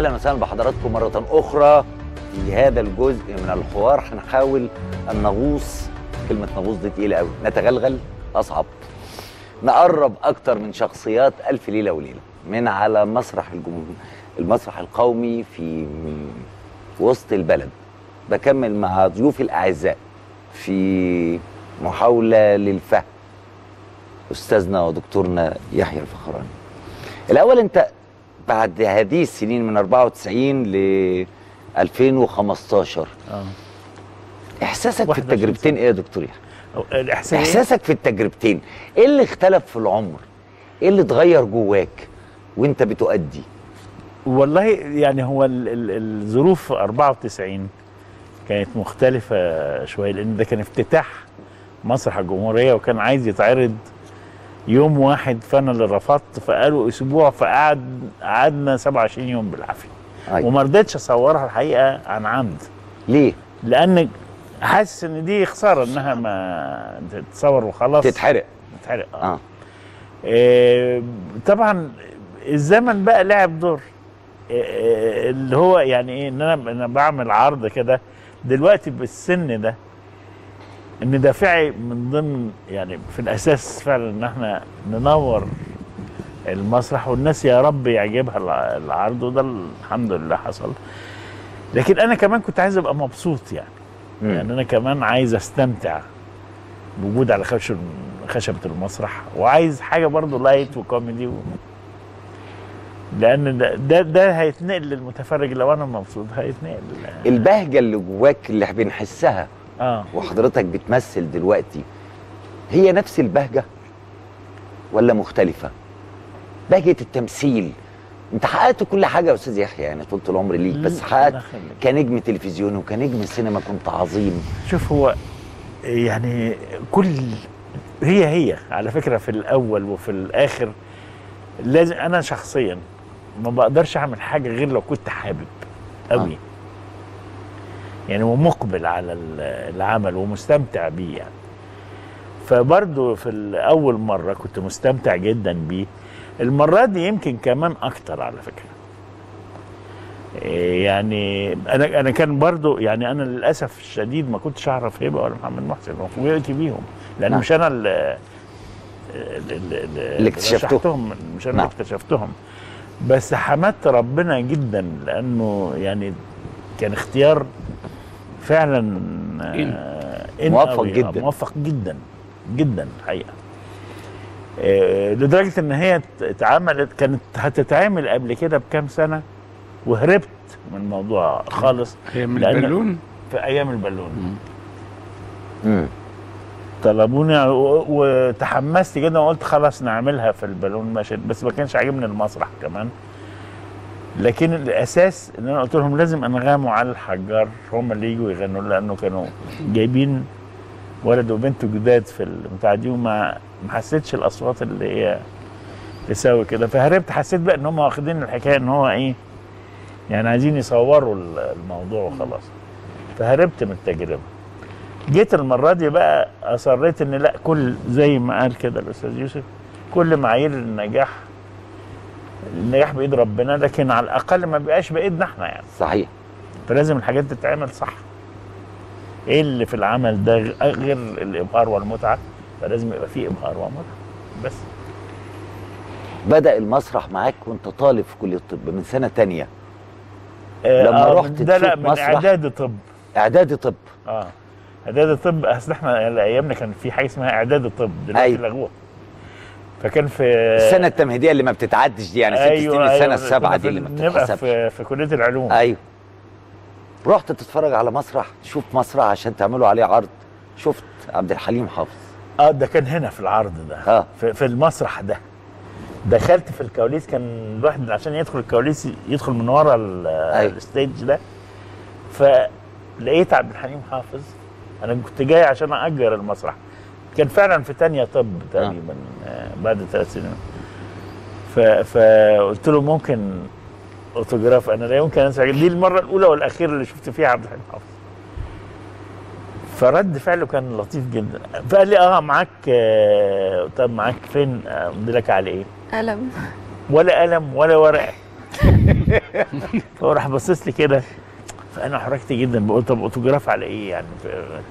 اهلا وسهلا بحضراتكم مره اخرى في هذا الجزء من الحوار هنحاول ان نغوص كلمه نغوص دي تقيله قوي نتغلغل اصعب نقرب اكتر من شخصيات الف ليله وليله من على مسرح الجمهور المسرح القومي في وسط البلد بكمل مع ضيوفي الاعزاء في محاوله للفهم استاذنا ودكتورنا يحيى الفخراني الاول انت بعد هذه السنين من 94 ل 2015 اه احساسك في 21 التجربتين ايه يا دكتور يحيى أو- الاحساس احساسك في التجربتين ايه اللي اختلف في العمر ايه اللي اتغير جواك وانت بتؤدي والله يعني هو ال- ال- الظروف 94 كانت مختلفة شوية لأن ده كان افتتاح مسرح الجمهورية وكان عايز يتعرض يوم واحد فأنا اللي رفضت فقالوا أسبوع فقعد قعدنا 27 يوم بالعافية أيوة. وما رضيتش أصورها الحقيقة عن عمد ليه لأن حاسس إن دي خسارة إنها ما تتصور وخلاص تتحرق تتحرق آه. اه آه، طبعا الزمن بقى لعب دور آه، اللي هو يعني ايه ان انا انا بعمل عرض كده دلوقتي بالسن ده ان دافعي من ضمن يعني في الاساس فعلا ان احنا ننور المسرح والناس يا رب يعجبها الع- العرض وده الحمد لله حصل لكن انا كمان كنت عايز ابقى مبسوط يعني مم. يعني انا كمان عايز استمتع بوجود على خشب خشبة المسرح وعايز حاجة برضو لايت وكوميدي و... لأن ده, ده ده هيتنقل للمتفرج لو أنا مبسوط هيتنقل البهجه اللي جواك اللي بنحسها اه وحضرتك بتمثل دلوقتي هي نفس البهجه ولا مختلفه بهجه التمثيل انت حققت كل حاجه يا استاذ يحيى يعني طول العمر ليك بس لا، حققت لا خليك. كنجم تلفزيون وكنجم سينما كنت عظيم شوف هو يعني كل هي هي على فكرة في الأول وفي الآخر لازم أنا شخصيا ما بقدرش أعمل حاجة غير لو كنت حابب قوي يعني ومقبل على ال- العمل ومستمتع بيه يعني فبرضه في أول مرة كنت مستمتع جدا بيه المرة دي يمكن كمان أكتر على فكرة إيه يعني انا انا كان برضو يعني انا للاسف الشديد ما كنتش اعرف هبه ولا محمد محسن وفوجئت بيهم لان نعم. مش انا اللي اللي اكتشفتهم. رشحتهم، مش انا نعم. اللي اكتشفتهم بس حمدت ربنا جدا لانه يعني كان اختيار فعلا آه، إن موفق قوي، آه، جدا. موفق جدا جدا الحقيقه آه، لدرجه ان هي ات- اتعملت كانت هتتعمل قبل كده بكام سنه وهربت من الموضوع خالص هي من لأن- البالون في ايام البالون امم طلبوني و- وتحمست جدا وقلت خلاص نعملها في البالون ماشي بس ما كانش عاجبني المسرح كمان لكن الاساس ان انا قلت لهم لازم انغام وعلي الحجار هم اللي يجوا يغنوا لانه كانوا جايبين ولد وبنت جداد في البتاع دي وما ما حسيتش الاصوات اللي هي تساوي كده فهربت حسيت بقى ان هم واخدين الحكايه ان هو ايه يعني عايزين يصوروا ال- الموضوع وخلاص فهربت من التجربه جيت المره دي بقى اصريت ان لا كل زي ما قال كده الاستاذ يوسف كل معايير النجاح النجاح بايد ربنا لكن على الاقل ما بقاش بايدنا احنا يعني صحيح فلازم الحاجات تتعمل صح ايه اللي في العمل ده غ- غير الابهار والمتعه فلازم يبقى فيه ابهار ومتعه بس بدا المسرح معاك وانت طالب في كليه الطب من سنه تانية آه، لما آه، رحت من- ده لا تشوف من مسرح؟ اعداد طب اعدادي طب اه اعداد طب اصل احنا ايامنا كان في حاجه اسمها اعداد طب دلوقتي أيوة. لغوها فكان في السنه التمهيديه اللي ما بتتعدش دي يعني ست سنين السنه السابعه كنا دي في- اللي ما نبقى بتتحسبش في, في كليه العلوم ايوه رحت تتفرج على مسرح تشوف مسرح عشان تعملوا عليه عرض شفت عبد الحليم حافظ اه ده كان هنا في العرض ده آه. في, في المسرح ده دخلت في الكواليس كان الواحد عشان يدخل الكواليس يدخل من ورا ال- أيوة. الستيج ده فلقيت عبد الحليم حافظ انا كنت جاي عشان اجر المسرح كان فعلا في تانية طب تقريبا آه. بعد ثلاث سنين ف... فقلت له ممكن اوتوجراف انا لا يمكن انسى دي المره الاولى والاخيره اللي شفت فيها عبد الحليم حافظ فرد فعله كان لطيف جدا فقال لي اه معاك آه طب معاك فين امضي لك على ايه قلم ولا قلم ولا ورقه فهو راح باصص لي كده فانا حركت جدا بقول طب اوتوجراف على ايه يعني ف-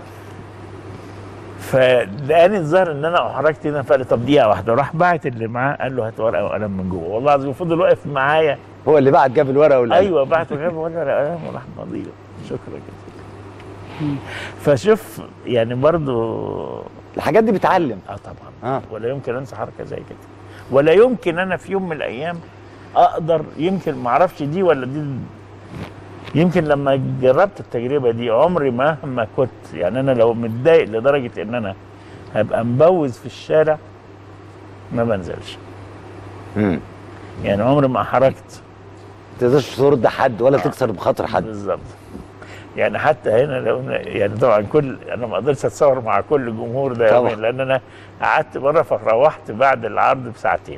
فلقاني الظاهر ان انا احرجت هنا فقال لي طب دقيقه واحده راح باعت اللي معاه قال له هات ورقه وقلم من جوه والله العظيم فضل واقف معايا هو اللي بعد جاب الورقه والقلم ايوه بعت وجاب ورقه قلم وراح مضيه شكرا جدا فشوف يعني برضو الحاجات دي بتعلم اه طبعا اه ولا يمكن انسى حركه زي كده ولا يمكن انا في يوم من الايام اقدر يمكن ما اعرفش دي ولا دي يمكن لما جربت التجربه دي عمري مهما كنت يعني انا لو متضايق لدرجه ان انا هبقى مبوز في الشارع ما بنزلش امم يعني عمري ما حركت ما تقدرش ترد حد ولا تكسر بخاطر حد بالظبط يعني حتى هنا لو يعني طبعا كل انا ما اقدرش اتصور مع كل الجمهور ده طبعا. يومين لان انا قعدت بره فروحت بعد العرض بساعتين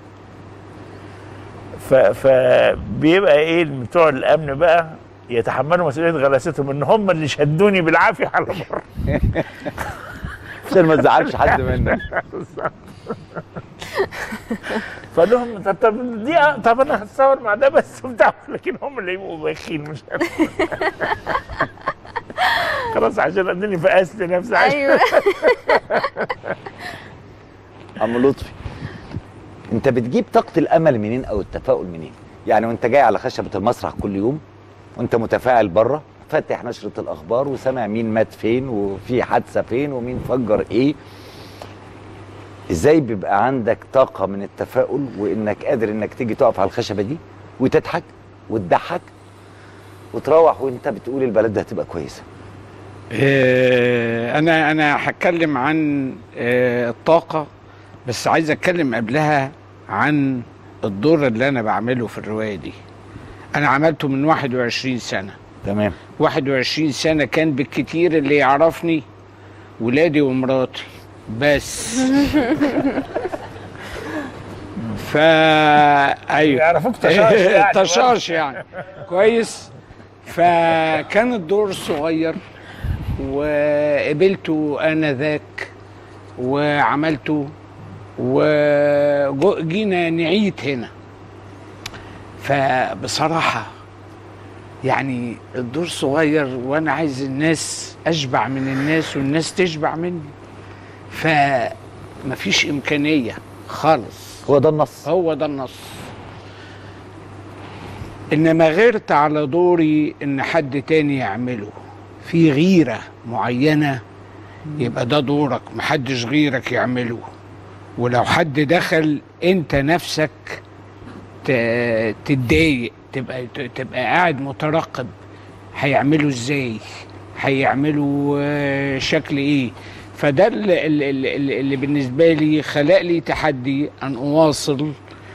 ف فبيبقى ايه بتوع الامن بقى يتحملوا مسؤوليه غلاستهم ان هم اللي شدوني بالعافيه على بره عشان ما تزعلش حد منك فقال لهم طب طب دي طب انا هتصور مع ده بس وبتاع لكن هم اللي يبقوا بايخين مش أنا. خلاص عشان اديني فقست نفسي عشان ايوه عم لطفي انت بتجيب طاقه الامل منين او التفاؤل منين يعني وانت جاي على خشبه المسرح كل يوم وانت متفاعل بره فاتح نشره الاخبار وسامع مين مات فين وفي حادثه فين ومين فجر ايه ازاي بيبقى عندك طاقه من التفاؤل وانك قادر انك تيجي تقف على الخشبه دي وتضحك وتضحك وتروح وانت بتقول البلد ده هتبقى كويسه آه، انا انا هتكلم عن آه، الطاقه بس عايز اتكلم قبلها عن الدور اللي انا بعمله في الروايه دي انا عملته من 21 سنه تمام 21 سنه كان بالكتير اللي يعرفني ولادي ومراتي بس فا ايوه يعرفوك طشاش يعني. طشاش يعني كويس فكان الدور صغير وقبلته انذاك وعملته وجينا نعيت هنا فبصراحه يعني الدور صغير وانا عايز الناس اشبع من الناس والناس تشبع مني فمفيش امكانيه خالص هو ده النص هو ده النص انما غيرت على دوري ان حد تاني يعمله في غيرة معينة يبقى ده دورك محدش غيرك يعمله ولو حد دخل انت نفسك ت- تتضايق تبقى تبقى قاعد مترقب هيعملوا ازاي هيعملوا آه، شكل ايه فده اللي, اللي, اللي, اللي بالنسبه لي خلق لي تحدي ان اواصل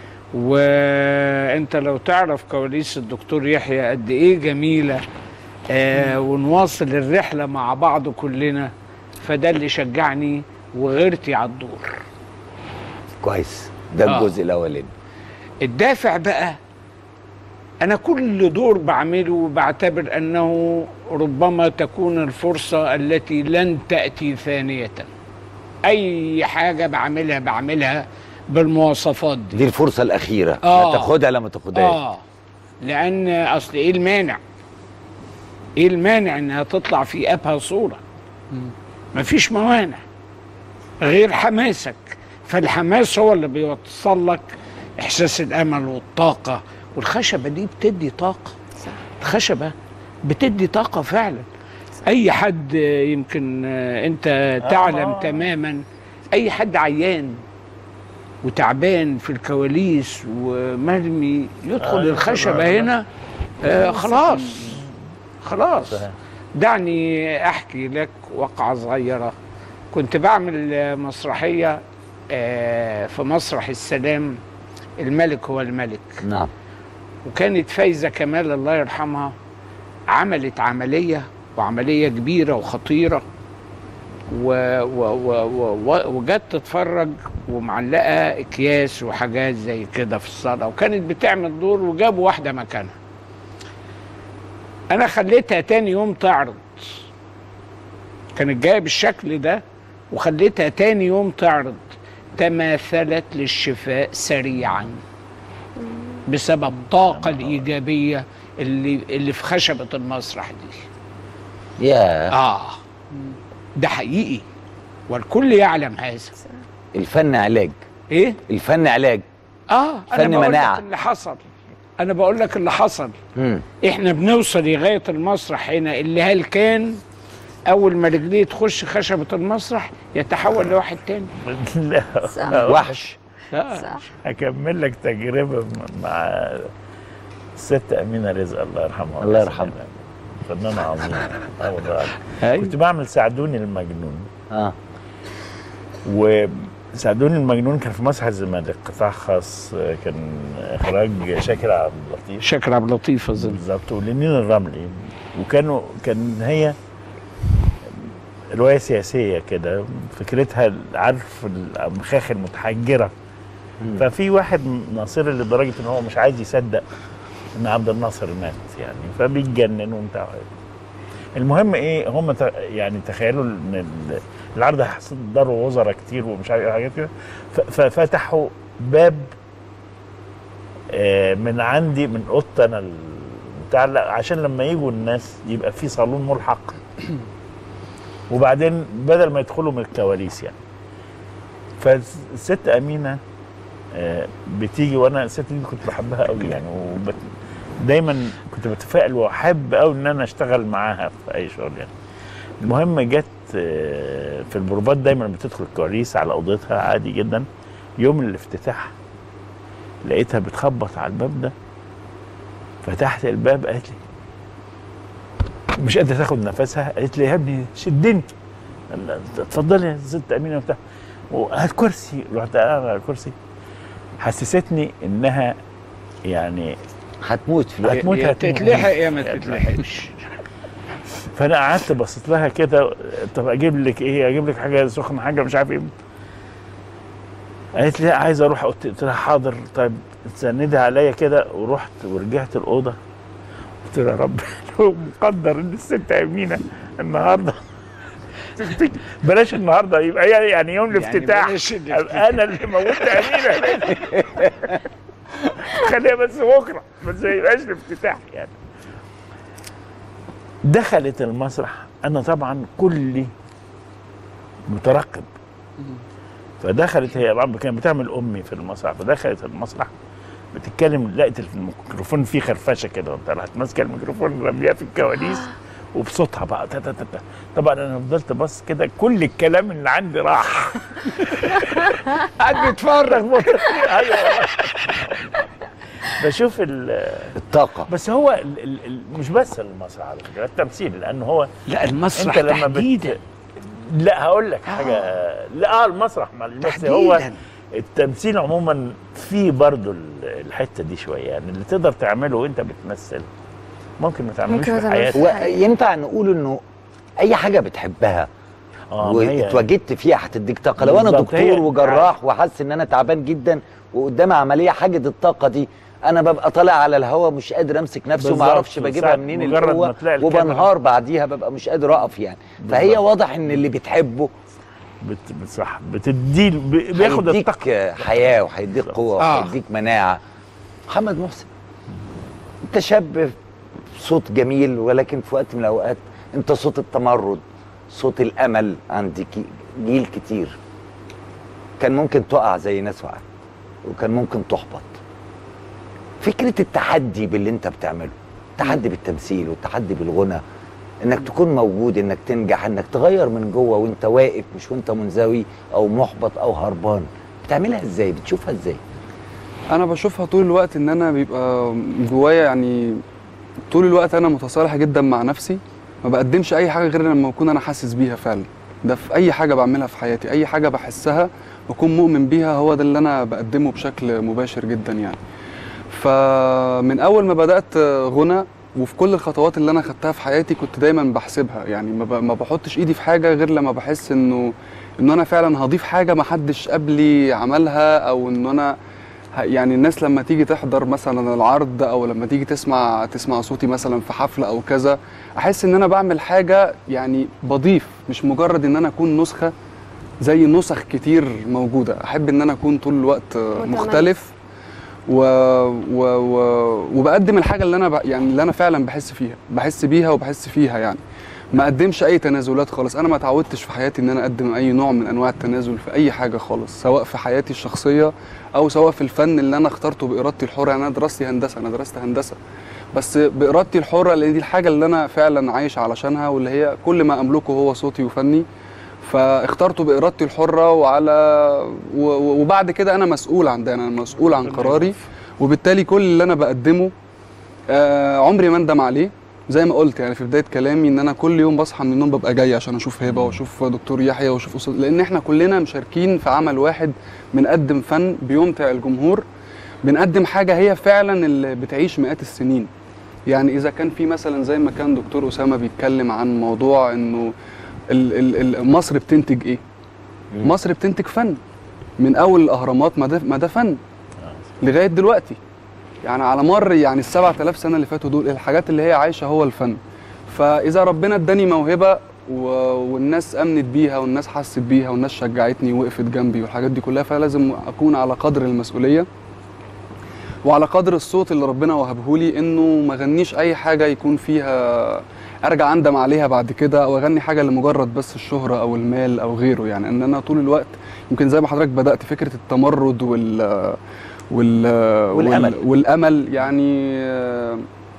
وانت لو تعرف كواليس الدكتور يحيى قد ايه جميله آه ونواصل الرحله مع بعض كلنا فده اللي شجعني وغيرتي على الدور كويس ده آه. الجزء الاولاني الدافع بقى انا كل دور بعمله بعتبر انه ربما تكون الفرصه التي لن تاتي ثانيه اي حاجه بعملها بعملها بالمواصفات دي دي الفرصه الاخيره لا آه. تاخدها لا ما تاخدهاش اه لان اصل ايه المانع ايه المانع انها تطلع في ابهى صوره مفيش موانع غير حماسك فالحماس هو اللي بيوصل لك احساس الامل والطاقه والخشبه دي بتدي طاقه صح. الخشبه بتدي طاقه فعلا اي حد آه، يمكن آه، انت تعلم آه. تماما اي حد عيان وتعبان في الكواليس ومرمي يدخل آه، الخشبه طبعاً. هنا آه خلاص خلاص صحيح. دعني احكي لك وقعه صغيره كنت بعمل آه، مسرحيه آه، في مسرح السلام الملك هو الملك نعم وكانت فايزه كمال الله يرحمها عملت عمليه وعمليه كبيره وخطيره و و و و و وجت تتفرج ومعلقه اكياس وحاجات زي كده في الصاله وكانت بتعمل دور وجابوا واحده مكانها انا خليتها تاني يوم تعرض كانت جايه بالشكل ده وخليتها تاني يوم تعرض تماثلت للشفاء سريعا بسبب الطاقه الايجابيه اللي اللي في خشبه المسرح دي يا اه ده حقيقي والكل يعلم هذا الفن علاج ايه الفن علاج اه انا فن بقول مناعة. لك اللي حصل انا بقول لك اللي حصل مم. احنا بنوصل لغايه المسرح هنا اللي هل كان اول ما رجليه تخش خشبه المسرح يتحول لواحد تاني لا صح. وحش صح هكمل لك تجربه مع الست امينه رزق الله يرحمها الله يرحمها. فنانه عظيمه اه والله أيوة. كنت بعمل سعدوني المجنون اه وسعدوني المجنون كان في مسرح الزمالك قطاع خاص آه، كان اخراج شاكر عبد اللطيف شاكر عبد اللطيف اظن بالظبط ولنين الرملي وكانوا كان هي روايه سياسيه كده فكرتها عارف المخاخ المتحجره ففي واحد ناصري لدرجه ان هو مش عايز يصدق ان عبد الناصر مات يعني فبيتجنن وبتاع المهم ايه هم ت- يعني تخيلوا ان ال- العرض هيحصل دار وزراء كتير ومش عارف إيه حاجات كده ف- ففتحوا باب آه، من عندي من اوضتي انا ال- بتاع لا، عشان لما يجوا الناس يبقى في صالون ملحق وبعدين بدل ما يدخلوا من الكواليس يعني فالست امينه آه، بتيجي وانا الست دي كنت بحبها قوي يعني وبت... دايما كنت بتفائل واحب قوي ان انا اشتغل معاها في اي شغل يعني المهم جت آه، في البروفات دايما بتدخل الكواليس على اوضتها عادي جدا يوم الافتتاح لقيتها بتخبط على الباب ده فتحت الباب قالت لي مش قادره تاخد نفسها قالت لي يا ابني شدني قال- اتفضلي يا ست امينه وبتاع وهات كرسي رحت قاعد على الكرسي حسستني انها يعني هتموت في الوقت هتموت يا هتموت. تتلحق يا ما تتلحقش فانا قعدت بصيت لها كده طب اجيب لك ايه اجيب لك حاجه سخنه حاجه مش عارف ايه قالت لي عايز اروح قلت قلت لها حاضر طيب تسندي عليا كده ورحت ورجعت الاوضه قلت لها يا رب لو مقدر ان الست امينه النهارده تفتك- بلاش النهارده يبقى هي يعني يوم الافتتاح بلاش أبقى انا اللي موتت امينه خليها بس بكره بس ما يبقاش الافتتاح يعني دخلت المسرح انا طبعا كلي مترقب فدخلت هي طبعا كانت بتعمل امي في المسرح فدخلت المسرح بتتكلم لقيت الميكروفون فيه خرفشه كده وانت راحت ماسكه الميكروفون رميها في الكواليس وبصوتها بقى تا تا تا تا. طبعا انا فضلت بص كده كل الكلام اللي عندي راح قاعد بيتفرج ايوه والله. بشوف ال- الطاقه بس هو ال ال ال مش بس المسرح على فكره التمثيل لانه هو لا المسرح انت لما تحديدا بت... لا هقول لك حاجه لا اه المسرح ما- بس هو تحديدا التمثيل عموما فيه برضو ال- الحته دي شويه يعني اللي تقدر تعمله وانت بتمثل ممكن ما تعملوش ممكن ما في تعملوش. حياتك وينفع نقول انه اي حاجه بتحبها اه ما هي- واتواجدت فيها هتديك طاقه لو انا بالظبط، هي- دكتور وجراح وحاسس ان انا تعبان جدا وقدامي عمليه حاجه الطاقه دي انا ببقى طالع على الهواء مش قادر امسك نفسي وما بالظبط، اعرفش بجيبها ساعة منين مجرد ما القوه تلاقي الكاميرا- وبنهار بعديها ببقى مش قادر اقف يعني فهي بالظبط. واضح ان اللي بتحبه بت... بتصح بتدي ب... بياخد هيديك الطاقه حياه وهيديك قوه آه. وهيديك مناعه محمد محسن انت شاب صوت جميل ولكن في وقت من الاوقات انت صوت التمرد صوت الامل عند كي- جيل كتير كان ممكن تقع زي ناس وقعت وكان ممكن تحبط فكره التحدي باللي انت بتعمله التحدي بالتمثيل والتحدي بالغنى انك تكون موجود انك تنجح انك تغير من جوه وانت واقف مش وانت منزوي او محبط او هربان بتعملها ازاي بتشوفها ازاي انا بشوفها طول الوقت ان انا بيبقى جوايا يعني طول الوقت انا متصالح جدا مع نفسي ما بقدمش اي حاجه غير لما اكون انا حاسس بيها فعلا ده في اي حاجه بعملها في حياتي اي حاجه بحسها واكون مؤمن بيها هو ده اللي انا بقدمه بشكل مباشر جدا يعني فمن اول ما بدات غنى وفي كل الخطوات اللي انا خدتها في حياتي كنت دايما بحسبها يعني ما ب- ما بحطش ايدي في حاجه غير لما بحس انه ان انا فعلا هضيف حاجه ما حدش قبلي عملها او ان انا ه- يعني الناس لما تيجي تحضر مثلا العرض او لما تيجي تسمع تسمع صوتي مثلا في حفله او كذا احس ان انا بعمل حاجه يعني بضيف مش مجرد ان انا اكون نسخه زي نسخ كتير موجوده احب ان انا اكون طول الوقت متميز. مختلف و... و... و... وبقدم الحاجه اللي انا ب... يعني اللي انا فعلا بحس فيها بحس بيها وبحس فيها يعني ما اقدمش اي تنازلات خالص انا ما اتعودتش في حياتي ان انا اقدم اي نوع من انواع التنازل في اي حاجه خالص سواء في حياتي الشخصيه او سواء في الفن اللي انا اخترته بارادتي الحره يعني انا دراستي هندسه انا درست هندسه بس بارادتي الحره لان دي الحاجه اللي انا فعلا عايش علشانها واللي هي كل ما املكه هو صوتي وفني فاخترته بارادتي الحره وعلى و- و- وبعد كده انا مسؤول عن ده انا مسؤول عن قراري وبالتالي كل اللي انا بقدمه آه عمري ما اندم عليه زي ما قلت يعني في بدايه كلامي ان انا كل يوم بصحى من النوم ببقى جاي عشان اشوف هبه واشوف دكتور يحيى واشوف استاذ لان احنا كلنا مشاركين في عمل واحد بنقدم فن بيمتع الجمهور بنقدم حاجه هي فعلا اللي بتعيش مئات السنين يعني اذا كان في مثلا زي ما كان دكتور اسامه بيتكلم عن موضوع انه ال- ال- ال- مصر بتنتج ايه مصر بتنتج فن من اول الاهرامات ما ده ما ده فن لغايه دلوقتي يعني على مر يعني ال 7000 سنه اللي فاتوا دول الحاجات اللي هي عايشه هو الفن فاذا ربنا اداني موهبه و... والناس امنت بيها والناس حست بيها والناس شجعتني ووقفت جنبي والحاجات دي كلها فلازم اكون على قدر المسؤوليه وعلى قدر الصوت اللي ربنا وهبه لي انه ما غنيش اي حاجه يكون فيها ارجع اندم عليها بعد كده او اغني حاجه لمجرد بس الشهره او المال او غيره يعني ان انا طول الوقت يمكن زي ما حضرتك بدات فكره التمرد وال وال والأمل. وال والامل يعني آه،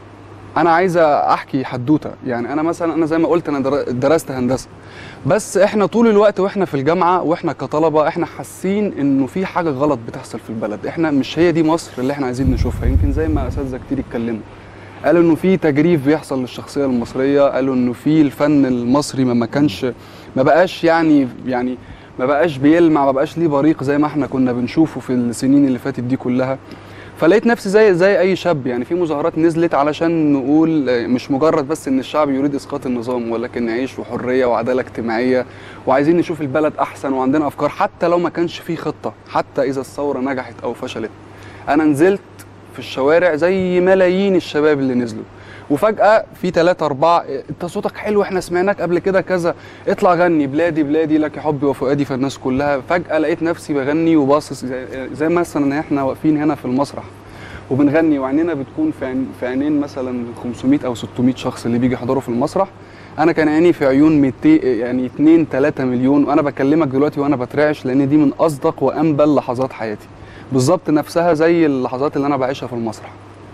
انا عايز احكي حدوته يعني انا مثلا انا زي ما قلت انا در- درست هندسه بس احنا طول الوقت واحنا في الجامعه واحنا كطلبه احنا حاسين انه في حاجه غلط بتحصل في البلد احنا مش هي دي مصر اللي احنا عايزين نشوفها يمكن زي ما اساتذه كتير اتكلموا قالوا انه في تجريف بيحصل للشخصيه المصريه قالوا انه في الفن المصري ما ما كانش ما بقاش يعني يعني ما بقاش بيلمع ما بقاش ليه بريق زي ما احنا كنا بنشوفه في السنين اللي فاتت دي كلها فلقيت نفسي زي زي اي شاب يعني في مظاهرات نزلت علشان نقول آه، مش مجرد بس ان الشعب يريد اسقاط النظام ولكن نعيش وحريه وعداله اجتماعيه وعايزين نشوف البلد احسن وعندنا افكار حتى لو ما كانش في خطه حتى اذا الثوره نجحت او فشلت انا نزلت في الشوارع زي ملايين الشباب اللي نزلوا وفجأة في ثلاثة أربعة أنت صوتك حلو إحنا سمعناك قبل كده كذا اطلع غني بلادي بلادي لك حبي وفؤادي فالناس كلها فجأة لقيت نفسي بغني وباصص زي, زي مثلا إن إحنا واقفين هنا في المسرح وبنغني وعينينا بتكون في عين في عينين مثلا 500 أو 600 شخص اللي بيجي يحضروا في المسرح أنا كان عيني في عيون 200 يعني 2 3 مليون وأنا بكلمك دلوقتي وأنا بترعش لأن دي من أصدق وأنبل لحظات حياتي بالظبط نفسها زي اللحظات اللي أنا بعيشها في المسرح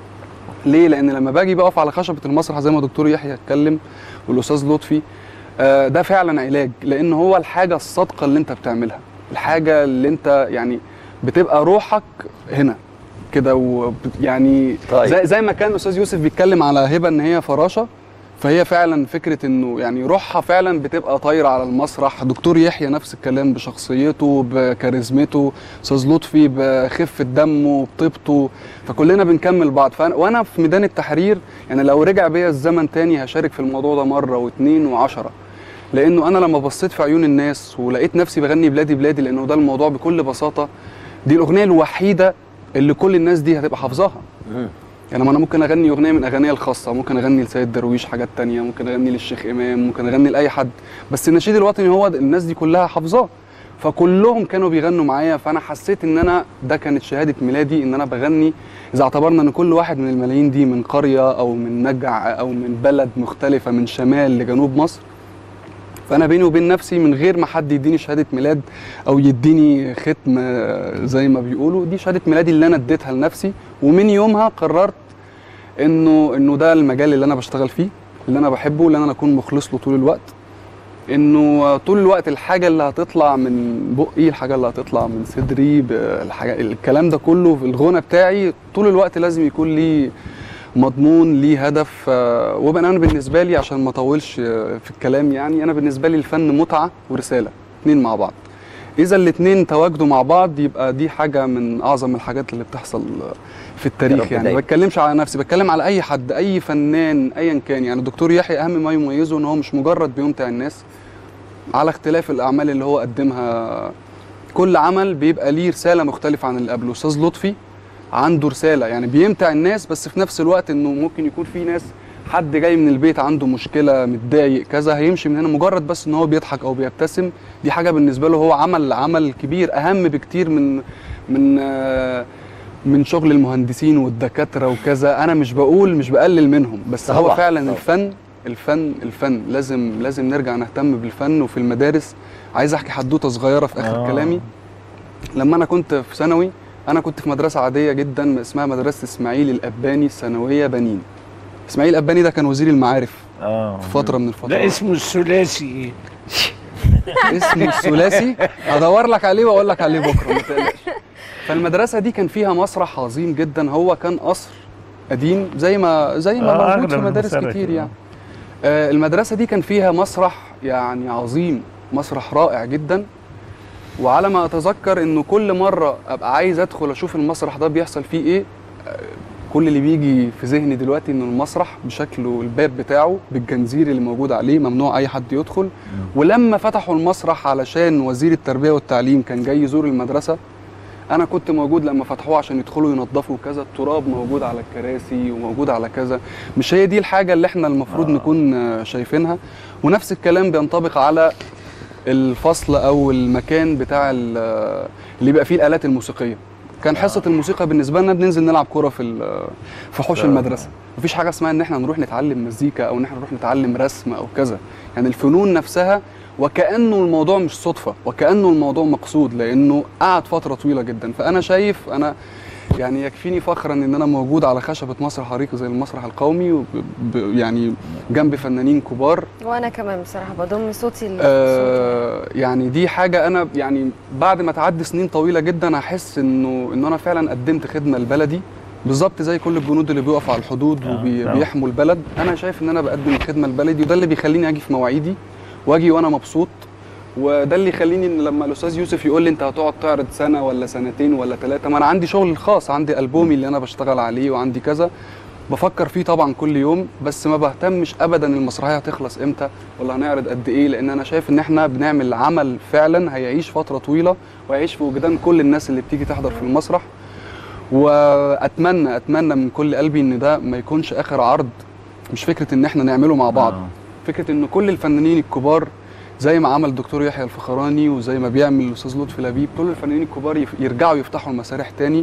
ليه؟ لأن لما باجي بقف على خشبة المسرح زي ما دكتور يحيى اتكلم والأستاذ لطفي آه، ده فعلا علاج لأن هو الحاجة الصادقة اللي أنت بتعملها الحاجة اللي أنت يعني بتبقى روحك هنا كده و- يعني طيب. زي, زي ما كان الأستاذ يوسف بيتكلم على هبة إن هي فراشة فهي فعلا فكره انه يعني روحها فعلا بتبقى طايره على المسرح دكتور يحيى نفس الكلام بشخصيته بكاريزمته استاذ لطفي بخفه دمه بطيبته فكلنا بنكمل بعض فأنا وانا في ميدان التحرير يعني لو رجع بيا الزمن تاني هشارك في الموضوع ده مره واثنين وعشرة لانه انا لما بصيت في عيون الناس ولقيت نفسي بغني بلادي بلادي لانه ده الموضوع بكل بساطه دي الاغنيه الوحيده اللي كل الناس دي هتبقى حافظاها مم. يعني ما انا ممكن اغني اغنيه من اغانيها الخاصه ممكن اغني لسيد درويش حاجات تانية ممكن اغني للشيخ امام ممكن اغني لاي حد بس النشيد الوطني هو ده- الناس دي كلها حافظاه فكلهم كانوا بيغنوا معايا فانا حسيت ان انا ده كانت شهاده ميلادي ان انا بغني اذا اعتبرنا ان كل واحد من الملايين دي من قريه او من نجع او من بلد مختلفه من شمال لجنوب مصر فانا بيني وبين نفسي من غير ما حد يديني شهاده ميلاد او يديني ختم آه، زي ما بيقولوا دي شهاده ميلادي اللي انا اديتها لنفسي ومن يومها قررت انه انه ده المجال اللي انا بشتغل فيه اللي انا بحبه اللي انا اكون مخلص له طول الوقت انه طول الوقت الحاجه اللي هتطلع من بقي الحاجه اللي هتطلع من صدري ب- الحاجة الكلام ده كله في الغنى بتاعي طول الوقت لازم يكون ليه مضمون ليه هدف آه، وبقى انا بالنسبه لي عشان ما اطولش آه، في الكلام يعني انا بالنسبه لي الفن متعه ورساله اتنين مع بعض اذا الاتنين تواجدوا مع بعض يبقى دي حاجه من اعظم الحاجات اللي بتحصل آه، في يا التاريخ رب يعني دايما. ما بتكلمش على نفسي بتكلم على اي حد اي فنان ايا كان يعني الدكتور يحيى اهم ما يميزه ان هو مش مجرد بيمتع الناس على اختلاف الاعمال اللي هو قدمها كل عمل بيبقى ليه رساله مختلفه عن اللي قبله استاذ لطفي عنده رساله يعني بيمتع الناس بس في نفس الوقت انه ممكن يكون في ناس حد جاي من البيت عنده مشكله متضايق كذا هيمشي من هنا مجرد بس ان هو بيضحك او بيبتسم دي حاجه بالنسبه له هو عمل عمل كبير اهم بكتير من من آه، من شغل المهندسين والدكاتره وكذا انا مش بقول مش بقلل منهم بس هو طبعاً، فعلا طبعاً. الفن الفن الفن لازم لازم نرجع نهتم بالفن وفي المدارس عايز احكي حدوته صغيره في اخر آه. كلامي لما انا كنت في ثانوي انا كنت في مدرسه عاديه جدا اسمها مدرسه اسماعيل الاباني الثانويه بنين اسماعيل الاباني ده كان وزير المعارف اه في فتره من الفترات ده اسمه الثلاثي ايه اسمه الثلاثي هدور لك عليه واقول لك عليه بكره ما تقلقش فالمدرسه دي كان فيها مسرح عظيم جدا هو كان قصر قديم زي ما زي ما آه، موجود في أغلب مدارس المسارح كتير كده. يعني آه، المدرسه دي كان فيها مسرح يعني عظيم مسرح رائع جدا وعلى ما اتذكر انه كل مره ابقى عايز ادخل اشوف المسرح ده بيحصل فيه ايه آه، كل اللي بيجي في ذهني دلوقتي انه المسرح بشكله الباب بتاعه بالجنزير اللي موجود عليه ممنوع اي حد يدخل ولما فتحوا المسرح علشان وزير التربيه والتعليم كان جاي يزور المدرسه انا كنت موجود لما فتحوه عشان يدخلوا ينظفوا كذا التراب موجود على الكراسي وموجود على كذا مش هي دي الحاجه اللي احنا المفروض آه. نكون آه، شايفينها ونفس الكلام بينطبق على الفصل او المكان بتاع ال- اللي بيبقى فيه الالات الموسيقيه كان حصه الموسيقى بالنسبه لنا بننزل نلعب كوره في ال- في حوش آه. المدرسه مفيش حاجه اسمها ان احنا نروح نتعلم مزيكا او ان احنا نروح نتعلم رسم او كذا يعني الفنون نفسها وكانه الموضوع مش صدفه وكانه الموضوع مقصود لانه قعد فتره طويله جدا فانا شايف انا يعني يكفيني فخرا ان انا موجود على خشبه مسرح عريق زي المسرح القومي وب- ب- يعني جنب فنانين كبار وانا كمان بصراحه بضم صوتي ل- آه يعني دي حاجه انا يعني بعد ما تعدي سنين طويله جدا احس انه ان انا فعلا قدمت خدمه لبلدي بالظبط زي كل الجنود اللي بيقفوا على الحدود آه، طبعا. وبيحموا البلد انا شايف ان انا بقدم الخدمه لبلدي وده اللي بيخليني اجي في مواعيدي واجي وانا مبسوط وده اللي يخليني ان لما الاستاذ يوسف يقول لي انت هتقعد تعرض سنه ولا سنتين ولا ثلاثه ما انا عندي شغل الخاص عندي البومي اللي انا بشتغل عليه وعندي كذا بفكر فيه طبعا كل يوم بس ما بهتمش ابدا المسرحيه هتخلص امتى ولا هنعرض قد ايه لان انا شايف ان احنا بنعمل عمل فعلا هيعيش فتره طويله وهيعيش في وجدان كل الناس اللي بتيجي تحضر في المسرح واتمنى اتمنى من كل قلبي ان ده ما يكونش اخر عرض مش فكره ان احنا نعمله مع بعض آه. فكره ان كل الفنانين الكبار زي ما عمل الدكتور يحيى الفخراني وزي ما بيعمل الاستاذ لطفي لبيب كل الفنانين الكبار يف- يرجعوا يفتحوا المسارح تاني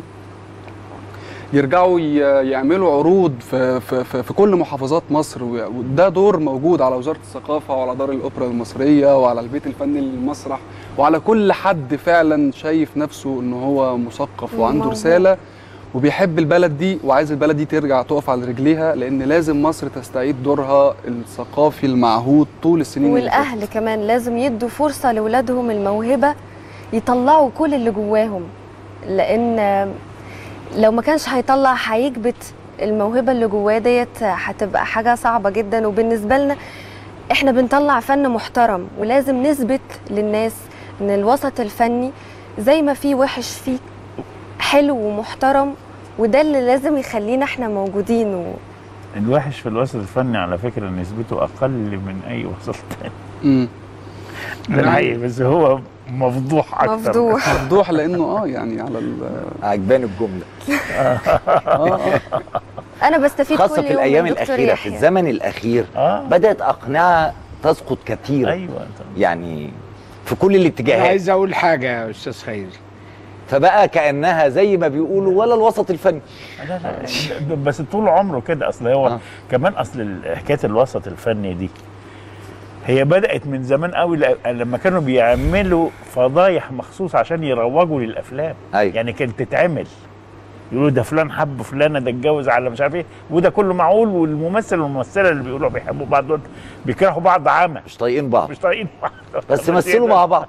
يرجعوا ي- يعملوا عروض في, في, في, في كل محافظات مصر و- وده دور موجود على وزاره الثقافه وعلى دار الاوبرا المصريه وعلى البيت الفني للمسرح وعلى كل حد فعلا شايف نفسه ان هو مثقف وعنده موهوب. رساله وبيحب البلد دي وعايز البلد دي ترجع تقف على رجليها لان لازم مصر تستعيد دورها الثقافي المعهود طول السنين اللي فاتت. والاهل كمان لازم يدوا فرصه لاولادهم الموهبه يطلعوا كل اللي جواهم لان لو ما كانش هيطلع هيكبت الموهبه اللي جواه ديت هتبقى حاجه صعبه جدا وبالنسبه لنا احنا بنطلع فن محترم ولازم نثبت للناس ان الوسط الفني زي ما فيه وحش فيه حلو ومحترم وده اللي لازم يخلينا احنا موجودين و... الوحش في الوسط الفني على فكره نسبته اقل من اي وسط تاني امم ده الحقيقي بس هو مفضوح اكتر مفضوح مفضوح لانه اه يعني على ال عجباني الجمله اه اه انا بستفيد خاصه كل في يوم الايام من دكتور الاخيره في يحيى. الزمن الاخير اه بدات اقنعه تسقط كثيرا ايوه طبعا. يعني في كل انا الاتجاهات عايز اقول حاجه يا استاذ خيري فبقى كانها زي ما بيقولوا ولا الوسط الفني لا لا بس طول عمره كده اصل هو آه. آه. كمان اصل ال- حكايه الوسط الفني دي هي بدات من زمان قوي ل- لما كانوا بيعملوا فضايح مخصوص عشان يروجوا للافلام أيوة. يعني كانت تتعمل يقولوا ده فلان حب فلانه ده اتجوز على مش عارف ايه وده كله معقول والممثل والممثله اللي بيقولوا بيحبوا بعض دول بيكرهوا بعض عامه مش طايقين بعض مش طايقين بعض بس مثلوا مع بعض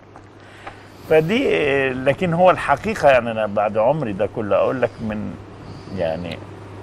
فدي لكن هو الحقيقه يعني انا بعد عمري ده كله اقول لك من يعني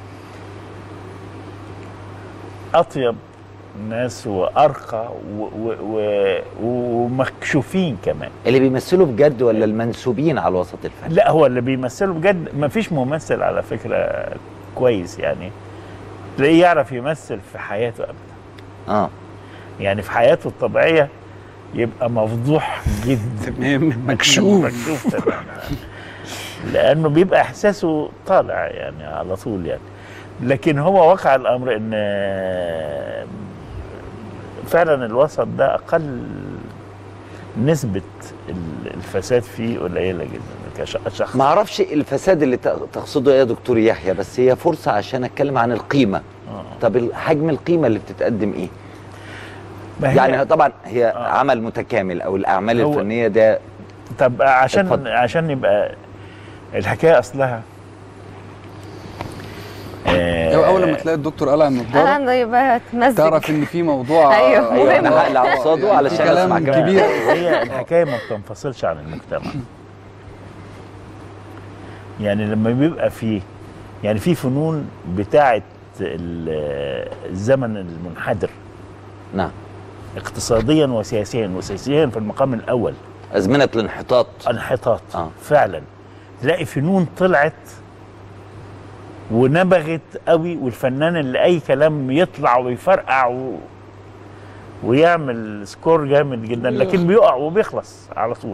اطيب ناس وارقى و و و ومكشوفين كمان اللي بيمثلوا بجد ولا المنسوبين على الوسط الفني لا هو اللي بيمثلوا بجد ما فيش ممثل على فكره كويس يعني تلاقيه يعرف يمثل في حياته ابدا اه يعني في حياته الطبيعيه يبقى مفضوح جدا تمام مكشوف مكشوف تماما لانه بيبقى احساسه طالع يعني على طول يعني لكن هو واقع الامر ان فعلا الوسط ده اقل نسبه ال- الفساد فيه قليله جدا كشخص ما اعرفش الفساد اللي ت- تقصده يا دكتور يحيى بس هي فرصه عشان اتكلم عن القيمه آه. طب ال- حجم القيمه اللي بتتقدم ايه ما هي- يعني طبعا هي آه. عمل متكامل او الاعمال هو- الفنيه ده طب عشان اتفضل. عشان يبقى الحكايه اصلها آه، أيوة، اول لما تلاقي الدكتور قلع النضاره انا يبقى تمزج تعرف ان في موضوع أيوة، ايوه انا مهم. هقلع قصاده يعني علشان في كلام اسمع كلام كبير. هي الحكايه ما بتنفصلش عن المجتمع يعني لما بيبقى فيه يعني في فنون بتاعه ال- الزمن المنحدر نعم اقتصاديا وسياسيا وسياسيا في المقام الاول ازمنه الانحطاط انحطاط آه. آه. فعلا تلاقي فنون طلعت ونبغت قوي والفنان اللي اي كلام يطلع ويفرقع و... ويعمل سكور جامد جدا لكن بيقع وبيخلص على طول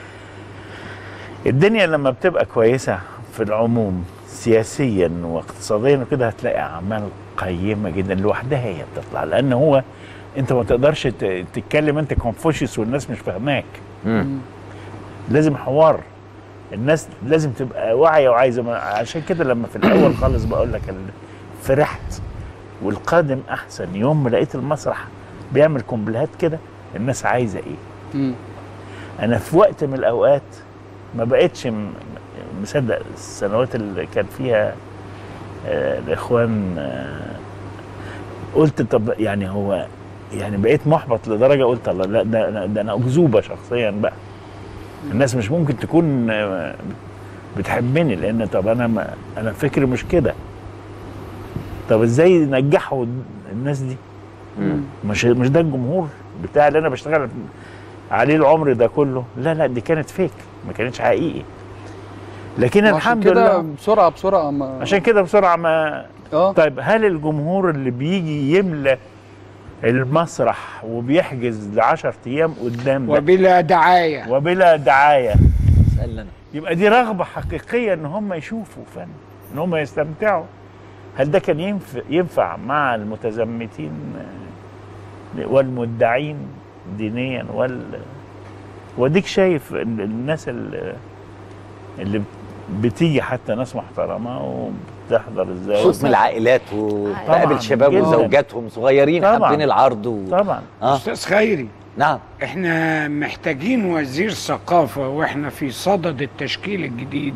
الدنيا لما بتبقى كويسه في العموم سياسيا واقتصاديا وكده هتلاقي اعمال قيمه جدا لوحدها هي بتطلع لان هو انت ما تقدرش ت- تتكلم انت كونفوشيوس والناس مش فاهماك مم. لازم حوار الناس لازم تبقى واعيه وعايزه ما- عشان كده لما في الاول خالص بقول لك ال- فرحت والقادم احسن يوم ما لقيت المسرح بيعمل كومبلهات كده الناس عايزه ايه مم. انا في وقت من الاوقات ما بقتش م- مصدق السنوات اللي كان فيها آه الاخوان آه قلت طب يعني هو يعني بقيت محبط لدرجه قلت الله لا ده أنا- ده انا اكذوبه شخصيا بقى الناس مش ممكن تكون آه، بتحبني لان طب انا ما انا فكري مش كده طب ازاي ينجحوا الناس دي مم. مش مش ده الجمهور بتاع اللي انا بشتغل عليه العمر ده كله لا لا دي كانت فيك ما كانتش حقيقي لكن عشان الحمد كده لله بسرعه بسرعه ما عشان كده بسرعه ما اه طيب هل الجمهور اللي بيجي يملى المسرح وبيحجز ل 10 ايام قدام ده وبلا دعايه وبلا دعايه اسالنا انا يبقى دي رغبه حقيقيه ان هم يشوفوا فن ان هم يستمتعوا هل ده كان ينفع, ينفع مع المتزمتين آه، والمدعين دينيا وال وديك شايف ال- الناس اللي, اللي بتيجي حتى ناس محترمه وبتحضر ازاي حكم العائلات وتقابل طبعاً، شباب جداً. وزوجاتهم صغيرين طبعاً. حابين العرض و... طبعا اه استاذ خيري نعم احنا محتاجين وزير ثقافة واحنا في صدد التشكيل الجديد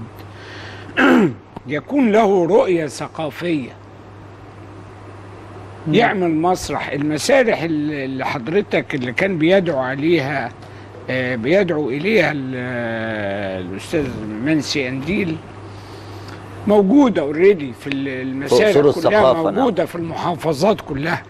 يكون له رؤية ثقافية يعمل مسرح المسارح اللي اللي حضرتك اللي كان بيدعو عليها آه، بيدعو إليها ال- آه، الأستاذ منسي أنديل موجودة اوريدي في ال- المسارح أصول كلها الثقافة، نعم. موجودة في المحافظات كلها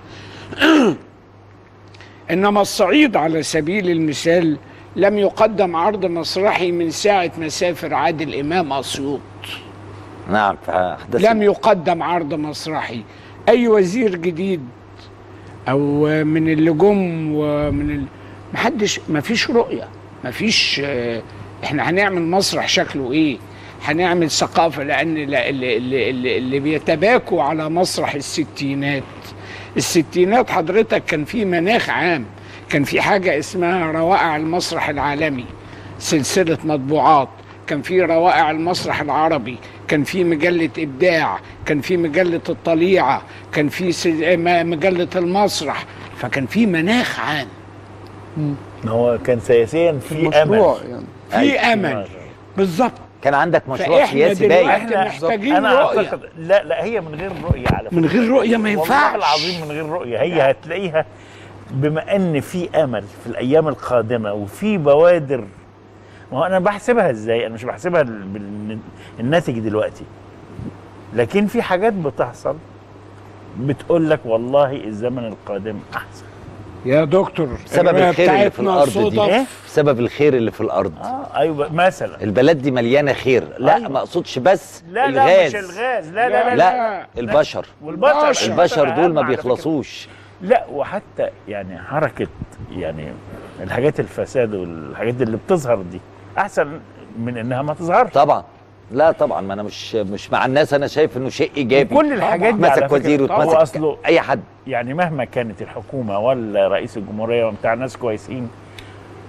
انما الصعيد على سبيل المثال لم يقدم عرض مسرحي من ساعه ما سافر عادل امام اسيوط نعم فأحدث لم يقدم عرض مسرحي اي وزير جديد او من اللي جم ومن ال... محدش مفيش رؤيه مفيش آه، احنا هنعمل مسرح شكله ايه هنعمل ثقافه لان لا- اللي, اللي, اللي, اللي بيتباكوا على مسرح الستينات الستينات حضرتك كان في مناخ عام كان في حاجه اسمها روائع المسرح العالمي سلسله مطبوعات كان في روائع المسرح العربي كان في مجلة إبداع كان في مجلة الطليعة كان في سل- م- مجلة المسرح فكان في مناخ عام إن هو كان سياسيا في مشروع امل يعني في أمل بالظبط كان عندك مشروع فإحنا سياسي باين دلوقتي إحنا- محتاجين انا رؤية اعتقد لا لا هي من غير رؤيه على فكره من غير رؤية ما والله ينفعش العظيم من غير رؤيه هي هتلاقيها بما ان في امل في الايام القادمه وفي بوادر ما هو انا بحسبها ازاي انا مش بحسبها بال- بالناتج دلوقتي لكن في حاجات بتحصل بتقول لك والله الزمن القادم احسن يا دكتور سبب الرؤية الخير اللي في بتاعتنا الارض دي صدف. إيه؟ سبب الخير اللي في الارض اه ايوه مثلا البلد دي مليانه خير لا أيوة. ما اقصدش بس لا لا الغاز مش الغاز لا لا لا, لا البشر والبشر البشر. البشر دول ما أهم على فكرة. بيخلصوش لا وحتى يعني حركه يعني الحاجات الفساد والحاجات اللي بتظهر دي احسن من انها ما تظهرش طبعا لا طبعا ما انا مش مش مع الناس انا شايف انه شيء ايجابي كل الحاجات دي على مسك فكرة وزير طبعاً واتمسك واصله اي حد يعني مهما كانت الحكومه ولا رئيس الجمهوريه بتاع ناس كويسين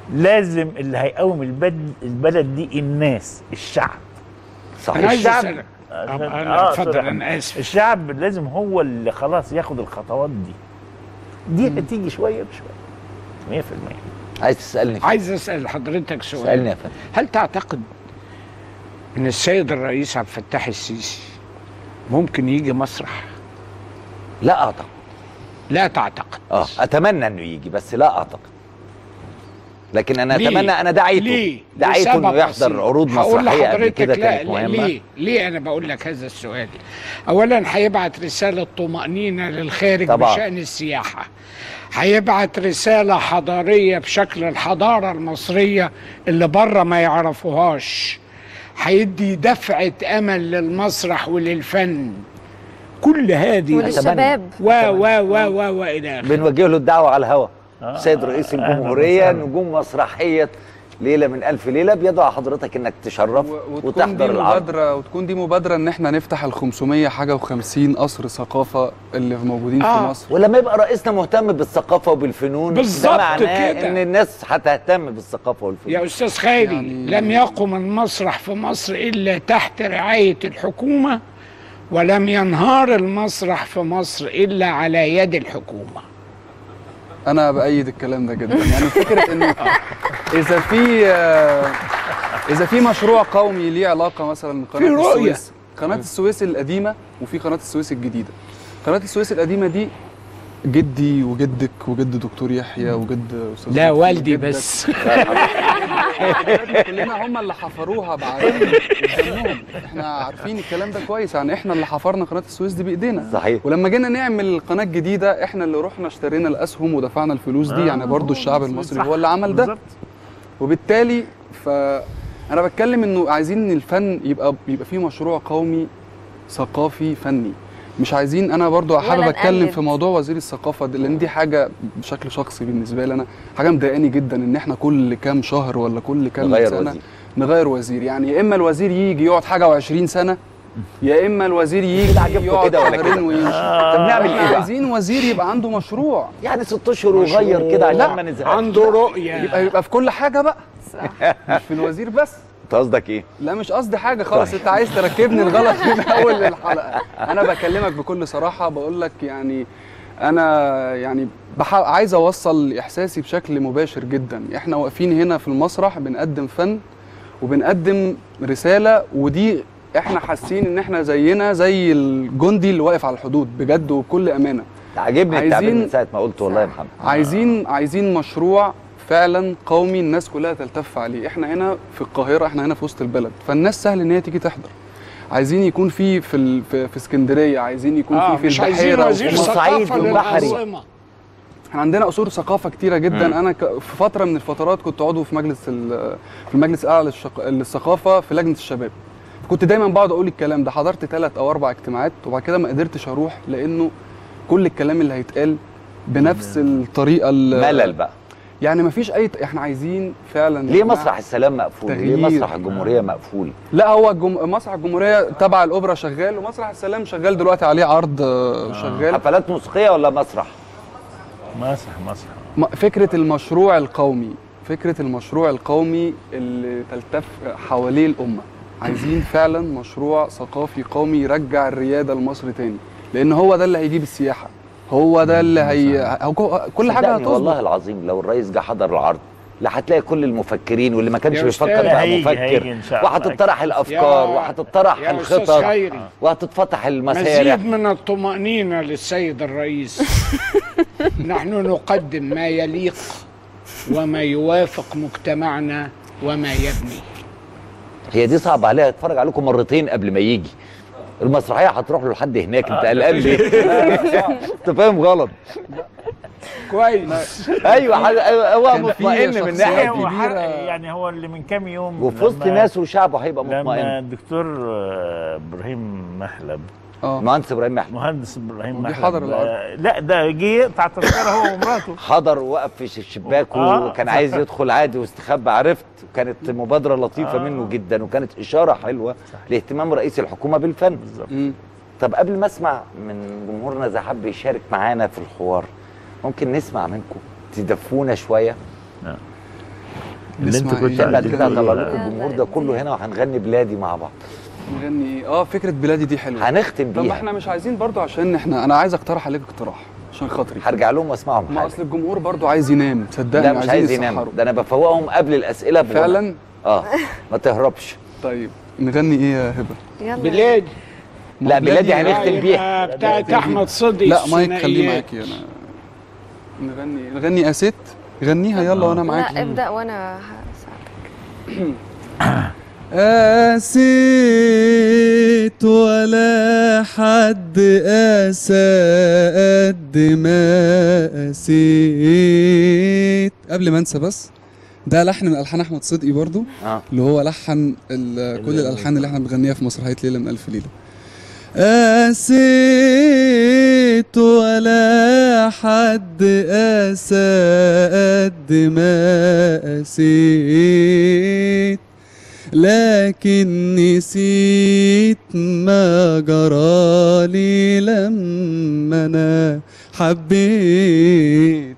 لازم اللي هيقوم البلد البلد دي الناس الشعب انا صحيح عايز الشعب- اسالك عشان- طب آه، انا اتفضل سوري. انا اسف الشعب لازم هو اللي خلاص ياخد الخطوات دي دي هتيجي شويه بشويه 100% عايز تسالني في- عايز اسال حضرتك سؤال اسالني يا فندم هل تعتقد ان السيد الرئيس عبد الفتاح السيسي ممكن يجي مسرح لا اعتقد لا تعتقد اه اتمنى انه يجي بس لا اعتقد لكن انا ليه؟ اتمنى انا دعيته ليه؟ دعيته انه لسبب يحضر بسيط. عروض هقول مسرحيه قبل لحضرتك كده لا كانت لا، مهمه ليه؟ ليه انا بقول لك هذا السؤال؟ اولا هيبعت رساله طمانينه للخارج طبعا. بشان السياحه. هيبعت رساله حضاريه بشكل الحضاره المصريه اللي بره ما يعرفوهاش. هيدي دفعه امل للمسرح وللفن. كل هذه وللشباب و و و و والى اخره. بنوجه له الدعوه على الهواء آه، سيد رئيس أهلاً الجمهوريه وسهلاً. نجوم مسرحيه ليله من الف ليله بيدعو حضرتك انك تشرف و- وتكون دي وتحضر العرض مبادره وتكون دي مبادره ان احنا نفتح ال 500 حاجه و50 قصر ثقافه اللي موجودين في آه. مصر ولما يبقى رئيسنا مهتم بالثقافه وبالفنون بالظبط ده معناه كده. ان الناس هتهتم بالثقافه والفنون يا استاذ خيري يعني- لم يقم المسرح في مصر الا تحت رعايه الحكومه ولم ينهار المسرح في مصر الا على يد الحكومه انا بايد الكلام ده جدا يعني فكره انه اذا في آه، اذا في مشروع قومي ليه علاقه مثلا في قناه رؤية. السويس قناه السويس القديمه وفي قناه السويس الجديده قناه السويس القديمه دي جدي وجدك وجد دكتور يحيى وجد استاذ لا لطفي والدي وجدك. بس كلنا هم اللي حفروها بعدين بدمهم احنا عارفين الكلام ده كويس يعني احنا اللي حفرنا قناه السويس دي بايدينا صحيح ولما جينا نعمل القناه الجديده احنا اللي رحنا اشترينا الاسهم ودفعنا الفلوس دي يعني برضو الشعب المصري صح. هو اللي عمل ده بالظبط. وبالتالي ف انا بتكلم انه عايزين ان الفن يبقى يبقى فيه مشروع قومي ثقافي فني مش عايزين انا برضو حابب ولا اتكلم نقلد. في موضوع وزير الثقافه ده لان دي حاجه بشكل شخصي بالنسبه لي انا حاجه مضايقاني جدا ان احنا كل كام شهر ولا كل كام نغير سنه وزير. نغير وزير يعني يا اما الوزير يجي يقعد حاجه و20 سنه يا اما الوزير يجي عجبكم يقعد كده ولا شهرين كده؟ ويمشي طب نعمل احنا ايه بقى؟ عايزين وزير يبقى عنده مشروع يعني ست اشهر ويغير كده لا، عشان ما نزهقش عنده رؤيه يبقى يبقى في كل حاجه بقى مش في الوزير بس انت قصدك ايه؟ لا مش قصدي حاجه خالص انت عايز تركبني الغلط من اول الحلقه انا بكلمك بكل صراحه بقول لك يعني انا يعني بح... عايز اوصل احساسي بشكل مباشر جدا احنا واقفين هنا في المسرح بنقدم فن وبنقدم رساله ودي احنا حاسين ان احنا زينا زي الجندي اللي واقف على الحدود بجد وبكل امانه عاجبني التعبير عايزين- من ساعه ما قلت والله يا محمد عايزين عايزين مشروع فعلا قومي الناس كلها تلتف عليه احنا هنا في القاهره احنا هنا في وسط البلد فالناس سهل ان هي تيجي تحضر عايزين يكون في في ال- في, في اسكندريه عايزين يكون آه في في مش عايزين البحيره وزير وفي- وصعيد ثقافه وبحري. للعاصمه احنا عندنا اصول ثقافه كتيره جدا مم. انا ك... في فتره من الفترات كنت عضو في مجلس ال... في المجلس الاعلى للشق... للثقافه في لجنه الشباب كنت دايما بقعد اقول الكلام ده حضرت ثلاث او اربع اجتماعات وبعد كده ما قدرتش اروح لانه كل الكلام اللي هيتقال بنفس الطريقه ال- ملل بقى يعني ما فيش اي احنا عايزين فعلا يا ليه جماعة- مسرح السلام مقفول؟ ليه تغيير. مسرح الجمهوريه مقفول؟ لا هو الجم... مسرح الجمهوريه تبع الاوبرا شغال ومسرح السلام شغال دلوقتي عليه عرض آه، شغال حفلات موسيقيه ولا مسرح؟ مسرح مسرح م- فكره المشروع القومي فكره المشروع القومي اللي تلتف حواليه الامه عايزين فعلا مشروع ثقافي قومي يرجع الرياده لمصر تاني لان هو ده اللي هيجيب السياحه هو ده اللي هي هو كل حاجه صدقني والله هتظبط العظيم لو الرئيس جه حضر العرض لا هتلاقي كل المفكرين واللي ما كانش يا بيفكر أستاذ، بقى هيجي- مفكر هيجي إن شاء الله. وهتطرح الافكار يا- وهتطرح يا أستاذ الخطط خيري. وهتتفتح المسارح مزيد من الطمأنينة للسيد الرئيس نحن نقدم ما يليق وما يوافق مجتمعنا وما يبني هي دي صعب عليها اتفرج عليكم مرتين قبل ما يجي المسرحيه هتروح له لحد هناك انت قلقان ليه؟ انت فاهم غلط كويس ايوه حد- هو كان في مطمئن من شخصيات ناحيه هو دي حق- يعني هو اللي من كام يوم وفي وسط لما- ناس وشعبه هيبقى لما مطمئن الدكتور آه، ابراهيم محلب اه مهندس ابراهيم محمود مهندس ابراهيم ودي محلب حضر العرض. آه، لا ده جه يقطع تذكره هو ومراته حضر ووقف في ش- الشباك آه. وكان عايز يدخل عادي واستخبى عرفت وكانت مبادره لطيفه آه. منه جدا وكانت اشاره حلوه لاهتمام رئيس الحكومه بالفن بالظبط مم. طب قبل ما اسمع من جمهورنا اذا حب يشارك معانا في الحوار ممكن نسمع منكم تدفونا شويه اللي انت نسمع كنت إيه؟ بعد قاعد كده هطلع تقول- لكم الجمهور ده كله هنا وهنغني بلادي مع بعض نغني ايه اه فكره بلادي دي حلوه هنختم طب بيها احنا مش عايزين برضو عشان احنا انا عايز اقترح عليك اقتراح عشان خاطري هرجع لهم واسمعهم ما حاجه اصل الجمهور برضو عايز ينام تصدقني لا مش عايزين عايز ينام يسحروا. ده انا بفوقهم قبل الاسئله بغنى. فعلا اه ما تهربش طيب نغني ايه يا هبه يلا بلاد لا بلادي آه، هنختم يبقى بيها بتاعت احمد صدقي لا مايك خليه الثنائيات. معاكي انا نغني نغني اسيت غنيها يلا وانا معاكي لا ابدا وانا هساعدك قاسيت ولا حد قاسى قد ما قاسيت قبل ما انسى بس ده لحن من الحان احمد صدقي برضو اه اللي هو لحن ال- كل الالحان اللي احنا بنغنيها في مسرحيه ليله من الف ليله قاسيت ولا حد قاسى قد ما قاسيت لكن نسيت ما جرالي لما انا حبيت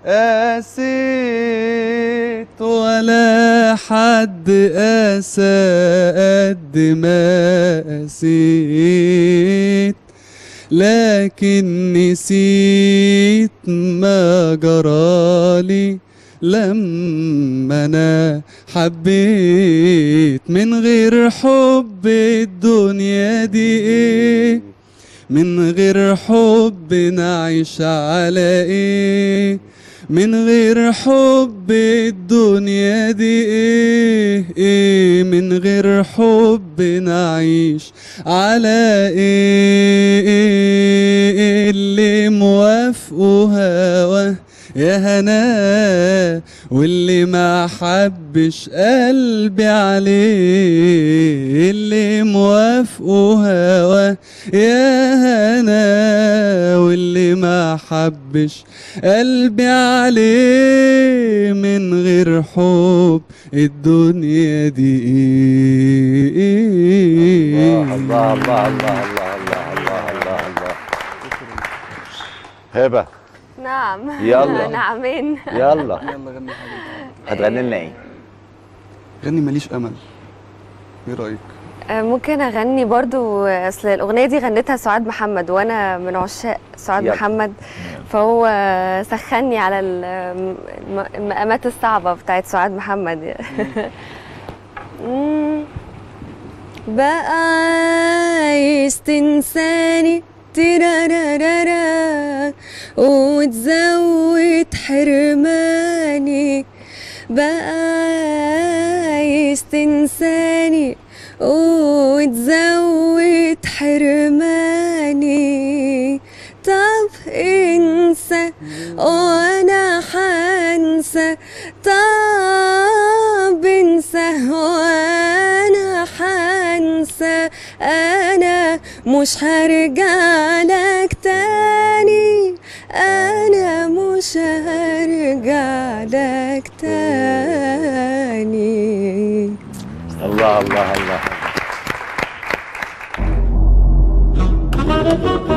قاسيت ولا حد قاسى قد ما قاسيت لكن نسيت ما جرالي لما انا حبيت من غير حب الدنيا دي ايه من غير حب نعيش على ايه من غير حب الدنيا دي ايه ايه من غير حب نعيش على ايه, إيه اللي موافقه هواه يا هنا واللي ما حبش قلبي عليه اللي موافقه هواه يا هنا واللي ما حبش قلبي عليه من غير حب الدنيا دي ايه الله الله الله الله الله الله الله الله هبه نعم يلا. نعمين يلا يلا غني حاجه هتغني لنا ايه؟ غني ماليش امل ايه رايك آه، ممكن اغني برضو اصل الاغنيه دي غنتها سعاد محمد وانا من عشاق سعاد يلا. محمد فهو سخني على الم- الم- المقامات الصعبه بتاعت سعاد محمد مم. بقى عايز تنساني ترارارارا وتزود حرماني بقى عايز تنساني وتزود حرماني طب انسى وانا حنسى طب انسى وانا حنسى انا مش هرجع لك تاني انا مش هرجع لك تاني الله الله الله